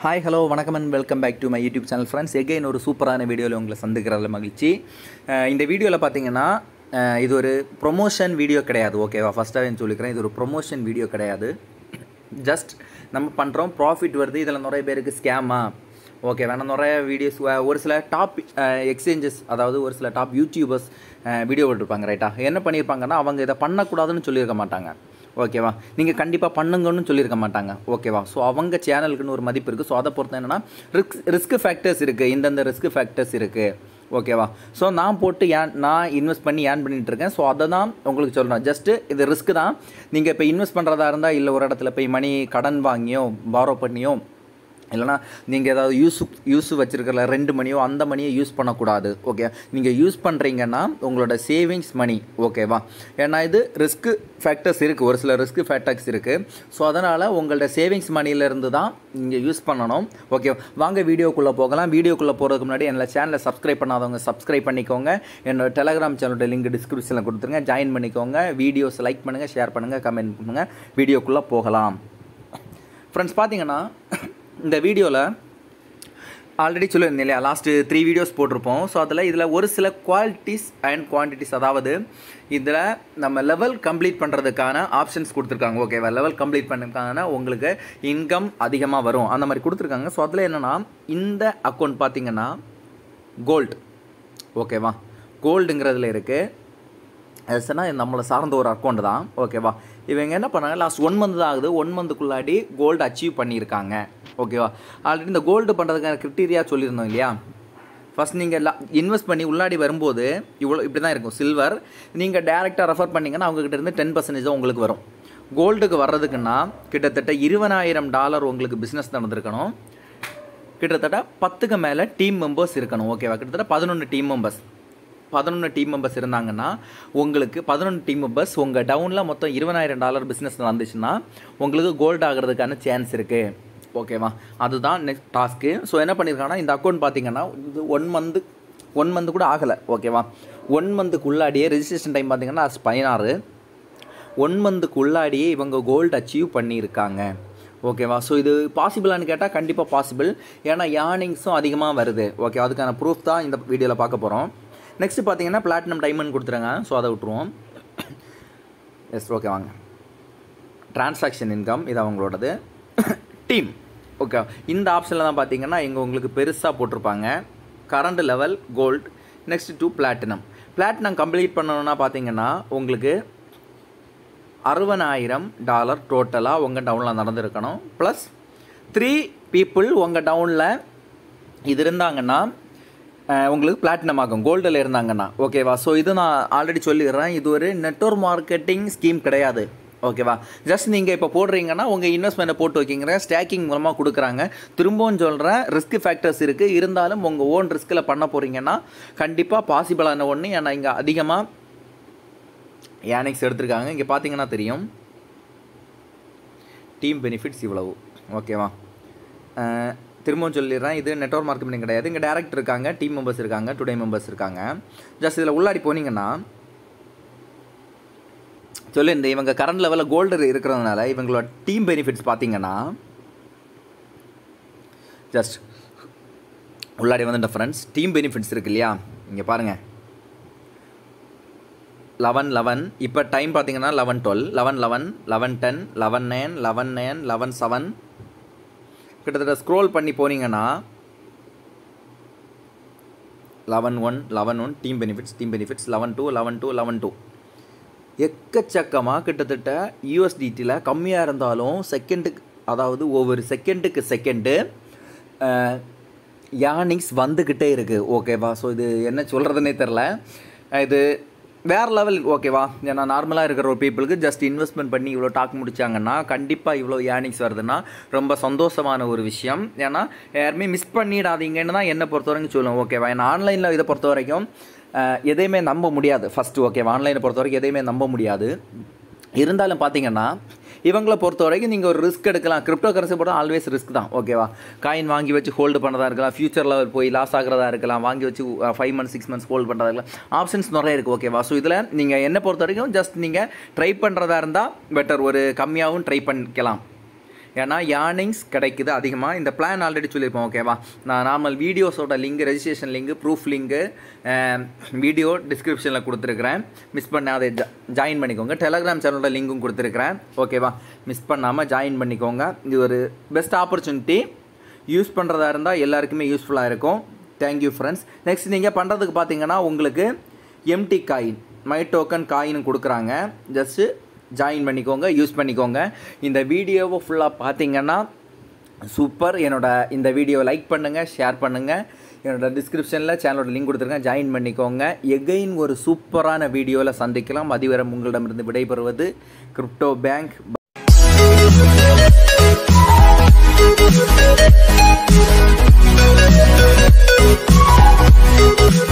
Hi hello வணக்கம் and welcome back to my YouTube channel friends again ஒரு சூப்பரான வீடியோவில் உங்களை சந்திக்கிறதுல மகிழ்ச்சி அஹ் இந்த வீடியோவில் பார்த்தீங்கன்னா அஹ் இது ஒரு ப்ரொமோஷன் வீடியோ கிடையாது ஓகேவா ஃபஸ்ட்டாக சொல்லிக்கிறேன் இது ஒரு ப்ரொமோஷன் வீடியோ கிடையாது ஜஸ்ட் நம்ம பண்ணுறோம் ப்ராஃபிட் வருது இதில் நிறைய பேருக்கு ஸ்கேமா ஓகே வேணா நிறைய வீடியோஸ் ஒரு சில டாப் எக்ஸ்சேஞ்சஸ் அதாவது ஒரு சில டாப் யூடியூபர்ஸ் வீடியோ போட்டிருப்பாங்க ரைட்டா என்ன பண்ணியிருப்பாங்கன்னா அவங்க இதை பண்ணக்கூடாதுன்னு சொல்லியிருக்க மாட்டாங்க ஓகேவா நீங்கள் கண்டிப்பாக பண்ணுங்கன்னு சொல்லியிருக்க மாட்டாங்க ஓகேவா ஸோ அவங்க சேனலுக்குன்னு ஒரு மதிப்பு இருக்குது ஸோ அதை பொறுத்த என்னென்னா ரிஸ்க் ரிஸ்க் ஃபேக்டர்ஸ் இருக்குது இந்தந்த ரிஸ்க் ஃபேக்டர்ஸ் இருக்குது ஓகேவா ஸோ நான் போட்டு ஏன் நான் இன்வெஸ்ட் பண்ணி ஏன் பண்ணிட்டு இருக்கேன் ஸோ அதை தான் உங்களுக்கு சொல்கிறேன் ஜஸ்ட்டு இது ரிஸ்க் தான் நீங்கள் இப்போ இன்வெஸ்ட் பண்ணுறதா இருந்தால் இல்லை ஒரு இடத்துல போய் மணி கடன் வாங்கியோ பாரோ பண்ணியோ இல்லைனா நீங்கள் ஏதாவது யூஸ் யூஸ் வச்சுருக்கல ரெண்டு மணியோ அந்த மணியை யூஸ் பண்ணக்கூடாது ஓகே நீங்கள் யூஸ் பண்ணுறீங்கன்னா உங்களோட சேவிங்ஸ் மணி ஓகேவா ஏன்னா இது ரிஸ்க் ஃபேக்டர்ஸ் இருக்குது ஒரு சில ரிஸ்க் ஃபேக்டர்ஸ் இருக்குது ஸோ அதனால் உங்களோட சேவிங்ஸ் மணியிலேருந்து தான் நீங்கள் யூஸ் பண்ணணும் ஓகே வாங்க வீடியோக்குள்ளே போகலாம் வீடியோக்குள்ளே போகிறதுக்கு முன்னாடி என்னோட சேனலை சப்ஸ்கிரைப் பண்ணாதவங்க சப்ஸ்கிரைப் பண்ணிக்கோங்க என்னோட டெலகிராம் சேனலோட லிங்க் டிஸ்கிரிப்ஷனில் கொடுத்துருங்க ஜாயின் பண்ணிக்கோங்க வீடியோஸ் லைக் பண்ணுங்கள் ஷேர் பண்ணுங்கள் கமெண்ட் பண்ணுங்கள் வீடியோக்குள்ளே போகலாம் ஃப்ரெண்ட்ஸ் பார்த்தீங்கன்னா இந்த வீடியோவில் ஆல்ரெடி சொல்லியிருந்தேன் இல்லையா லாஸ்ட்டு த்ரீ வீடியோஸ் போட்டிருப்போம் ஸோ அதில் இதில் ஒரு சில குவாலிட்டிஸ் அண்ட் குவான்டிட்டிஸ் அதாவது இதில் நம்ம லெவல் கம்ப்ளீட் பண்ணுறதுக்கான ஆப்ஷன்ஸ் கொடுத்துருக்காங்க ஓகேவா லெவல் கம்ப்ளீட் பண்ணிருக்காங்கன்னா உங்களுக்கு இன்கம் அதிகமாக வரும் அந்த மாதிரி கொடுத்துருக்காங்க ஸோ அதில் என்னென்னா இந்த அக்கௌண்ட் பார்த்தீங்கன்னா கோல்டு ஓகேவா கோல்டுங்கிறதுல இருக்குது அது சொன்னால் நம்மளை சார்ந்த ஒரு அக்கௌண்ட் தான் ஓகேவா இவங்க என்ன பண்ணாங்க லாஸ்ட் ஒன் மந்த் தான் ஆகுது ஒன் மந்த்துக்குள்ளாடி கோல்டு அச்சீவ் பண்ணியிருக்காங்க ஓகேவா ஆல்ரெடி இந்த கோல்டு பண்ணுறதுக்கான க்ரிட்டீரியா சொல்லியிருந்தோம் இல்லையா ஃபஸ்ட் நீங்கள் இன்வெஸ்ட் பண்ணி உள்ளாடி வரும்போது இவ்வளோ இப்படி தான் இருக்கும் சில்வர் நீங்கள் டேரெக்டாக ரெஃபர் பண்ணிங்கன்னா அவங்ககிட்ட இருந்து டென் பர்சன்டேஜ் தான் உங்களுக்கு வரும் கோல்டுக்கு வர்றதுக்குன்னா கிட்டத்தட்ட இருபதாயிரம் டாலர் உங்களுக்கு பிஸ்னஸ் நடந்திருக்கணும் கிட்டத்தட்ட பத்துக்கு மேலே டீம் மெம்பர்ஸ் இருக்கணும் ஓகேவா கிட்டத்தட்ட பதினொன்று டீம் மெம்பர்ஸ் பதினொன்று டீம் மெம்பர்ஸ் இருந்தாங்கன்னா உங்களுக்கு பதினொன்று டீம் மெம்பர்ஸ் உங்கள் டவுனில் மொத்தம் இருபதாயிரம் டாலர் பிஸ்னஸ் நடந்துச்சுன்னா உங்களுக்கு கோல்டு ஆகிறதுக்கான சான்ஸ் இருக்குது ஓகேவா அதுதான் நெக்ஸ்ட் டாஸ்க்கு ஸோ என்ன பண்ணியிருக்காங்கன்னா இந்த அக்கௌண்ட் பார்த்தீங்கன்னா இது ஒன் மந்த்து ஒன் மந்த் கூட ஆகலை ஓகேவா ஒன் மந்த்துக்குள்ளாடியே ரெஜிஸ்ட்ரேஷன் டைம் பார்த்தீங்கன்னா அது பதினாறு ஒன் மந்த்துக்குள்ளாடியே இவங்க கோல்டு அச்சீவ் பண்ணியிருக்காங்க ஓகேவா ஸோ இது பாசிபிளான்னு கேட்டால் கண்டிப்பாக பாசிபிள் ஏன்னா ஏர்னிங்ஸும் அதிகமாக வருது ஓகே அதுக்கான ப்ரூஃப் தான் இந்த வீடியோவில் பார்க்க போகிறோம் நெக்ஸ்ட்டு பார்த்தீங்கன்னா பிளாட்டினம் டைமண்ட் கொடுத்துருங்க ஸோ அதை விட்ருவோம் எஸ் ஓகே வாங்க டிரான்சாக்ஷன் இன்கம் இது அவங்களோடது டீம் ஓகே இந்த ஆப்ஷனில் தான் பார்த்தீங்கன்னா இங்கே உங்களுக்கு பெருசாக போட்டிருப்பாங்க current level gold next to platinum platinum complete பண்ணணுன்னா பார்த்தீங்கன்னா உங்களுக்கு அறுபதாயிரம் டாலர் டோட்டலாக உங்கள் டவுனில் நடந்திருக்கணும் ப்ளஸ் த்ரீ பீப்புள் உங்கள் டவுனில் இது இருந்தாங்கன்னா உங்களுக்கு பிளாட்டினம் ஆகும் கோல்டில் இருந்தாங்கன்னா ஓகேவா ஸோ இது நான் ஆல்ரெடி சொல்லிடுறேன் இது ஒரு நெட்ஒர்க் மார்க்கெட்டிங் ஸ்கீம் கிடையாது ஓகேவா ஜஸ்ட் நீங்கள் இப்போ போடுறீங்கன்னா உங்கள் இன்வெஸ்ட்மெண்ட்டை போட்டு வைக்கிங்கிற ஸ்டேக்கிங் மூலமாக கொடுக்குறாங்க திரும்பவும் சொல்கிறேன் ரிஸ்க் ஃபேக்டர்ஸ் இருக்குது இருந்தாலும் உங்கள் ஓன் ரிஸ்கில் பண்ண போகிறீங்கன்னா கண்டிப்பாக பாசிபிளான ஒன்று ஏன்னா இங்கே அதிகமாக ஏனிக்ஸ் எடுத்திருக்காங்க இங்கே பார்த்தீங்கன்னா தெரியும் டீம் பெனிஃபிட்ஸ் இவ்வளவு ஓகேவா திரும்பவும் சொல்லிடுறேன் இது நெட்ஒர்க் மார்க்கெட்டிங் கிடையாது இங்கே டேரக்ட் இருக்காங்க டீம் மெம்பர்ஸ் இருக்காங்க டுடே மெம்பர்ஸ் இருக்காங்க ஜஸ்ட் இதில் உள்ளாடி போனீங்கன்னா சொல்லி இந்த இவங்க கரண்ட் லெவலில் கோல்டு இருக்கிறதுனால இவங்களோட டீம் பெனிஃபிட்ஸ் பார்த்தீங்கன்னா ஜஸ்ட் உள்ளாடி வந்துட்ட ஃப்ரெண்ட்ஸ் டீம் பெனிஃபிட்ஸ் இருக்கு இல்லையா இங்கே பாருங்கள் லெவன் லெவன் இப்போ டைம் பார்த்தீங்கன்னா level twelve level level level ten level nine level nine level seven கிட்டத்தட்ட ஸ்க்ரோல் பண்ணி போனீங்கன்னா level one level one team benefits team benefits level two level two level two எக்கச்சக்கமாக கிட்டத்தட்ட யூஎஸ்டிடியில் கம்மியாக இருந்தாலும் செகண்டுக்கு அதாவது ஒவ்வொரு செகண்டுக்கு செகண்டு யானிங்ஸ் வந்துக்கிட்டே இருக்குது ஓகேவா ஸோ இது என்ன சொல்கிறதுனே தெரில இது வேறு லெவல் ஓகேவா ஏன்னா நார்மலாக இருக்கிற ஒரு பீப்புளுக்கு ஜஸ்ட் இன்வெஸ்ட்மெண்ட் பண்ணி இவ்வளோ டாக் முடிச்சாங்கன்னா கண்டிப்பாக இவ்வளோ ஏர்னிங்ஸ் வருதுன்னா ரொம்ப சந்தோஷமான ஒரு விஷயம் ஏன்னா யாருமே மிஸ் பண்ணிடாதீங்கன்னு தான் என்னை பொறுத்த வரைக்கும் சொல்லுவேன் ஓகேவா ஏன்னா ஆன்லைனில் இதை பொறுத்த வரைக்கும் எதையுமே நம்ப முடியாது ஃபஸ்ட்டு ஓகேவா ஆன்லைனை பொறுத்த வரைக்கும் எதையுமே நம்ப முடியாது இருந்தாலும் பார்த்தீங்கன்னா இவங்களை பொறுத்த வரைக்கும் நீங்கள் ஒரு ரிஸ்க் எடுக்கலாம் கிரிப்டோ கரன்சி போட்டால் ஆல்வேஸ் ரிஸ்க் தான் ஓகேவா காயின் வாங்கி வச்சு ஹோல்டு பண்ணதா இருக்கலாம் ஃபியூச்சர் லெவல் போய் லாஸ் ஆகிறதா இருக்கலாம் வாங்கி வச்சு five months six months hold பண்ணுறதா இருக்கலாம் ஆப்ஷன்ஸ் நிறைய இருக்குது ஓகேவா ஸோ இதில் நீங்கள் என்ன பொறுத்த வரைக்கும் ஜஸ்ட் நீங்கள் ட்ரை பண்ணுறதா இருந்தால் பெட்டர் ஒரு கம்மியாகவும் ட்ரை பண்ணிக்கலாம் ஏன்னா யார்னிங்ஸ் கிடைக்குது அதிகமாக இந்த பிளான் ஆல்ரெடி சொல்லியிருப்போம் ஓகேவா நான் நார்மல் வீடியோஸோட லிங்க் ரெஜிஸ்ட்ரேஷன் லிங்க் ப்ரூஃப் லிங்க்கு வீடியோ டிஸ்கிரிப்ஷனில் கொடுத்துருக்குறேன் மிஸ் பண்ண அதை ஜாயின் பண்ணிக்கோங்க டெலகிராம் சேனலோட லிங்க்கும் கொடுத்துருக்குறேன் ஓகேவா மிஸ் பண்ணாமல் ஜாயின் பண்ணிக்கோங்க இது ஒரு பெஸ்ட் ஆப்பர்ச்சுனிட்டி யூஸ் பண்ணுறதா இருந்தால் எல்லாருக்குமே யூஸ்ஃபுல்லாக இருக்கும் தேங்க்யூ ஃப்ரெண்ட்ஸ் நெக்ஸ்ட் நீங்கள் பண்ணுறதுக்கு பார்த்தீங்கன்னா உங்களுக்கு MT coin my token coin கொடுக்குறாங்க ஜஸ்ட்டு ஜாயின் பண்ணிக்கோங்க யூஸ் பண்ணிக்கோங்க இந்த வீடியோவை ஃபுல்லாக பார்த்தீங்கன்னா சூப்பர் என்னோட இந்த வீடியோவை லைக் பண்ணுங்கள் ஷேர் பண்ணுங்கள் என்னோட டிஸ்கிரிப்ஷனில் சேனலோட லிங்க் கொடுத்துருக்கேன் ஜாயின் பண்ணிக்கோங்க எகைன் ஒரு சூப்பரான வீடியோவில் சந்திக்கலாம் அதுவரை உங்களிடமிருந்து விடைபெறுவது கிரிப்டோ பேங்க் Thank you.